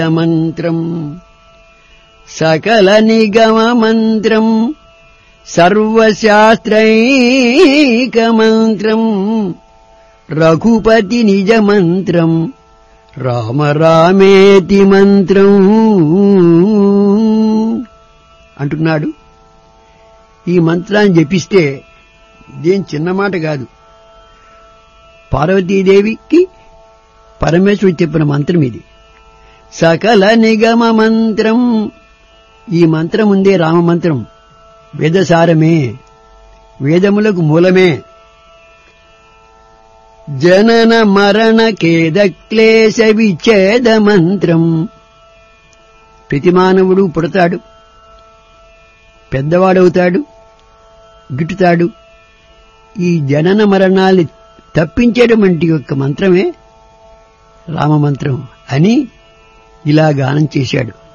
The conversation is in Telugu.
మంత్రం సకల నిగమ మంత్రం సర్వశాస్త్రైక మంత్రం రఘుపతి నిజ మంత్రం రామ రామేతి మంత్రం అంటున్నాడు ఈ మంత్రాన్ని జపిస్తే ఇదేం చిన్న మాట కాదు పార్వతీదేవికి పరమేశ్వరుడు చెప్పిన మంత్రం ఇది సకల నిగమ మంత్రం ఈ మంత్రం ఉందే రామ మంత్రం వేదసారమే వేదములకు మూలమే జనన మరణ ఖేద క్లేశ విచ్ఛేద మంత్రం ప్రతి మానవుడు పుడతాడు పెద్దవాడవుతాడు గిట్టుతాడు ఈ జనన మరణాలు తప్పించేటువంటి యొక్క మంత్రమే రామమంత్రం అని ఇలా గానం చేశాడు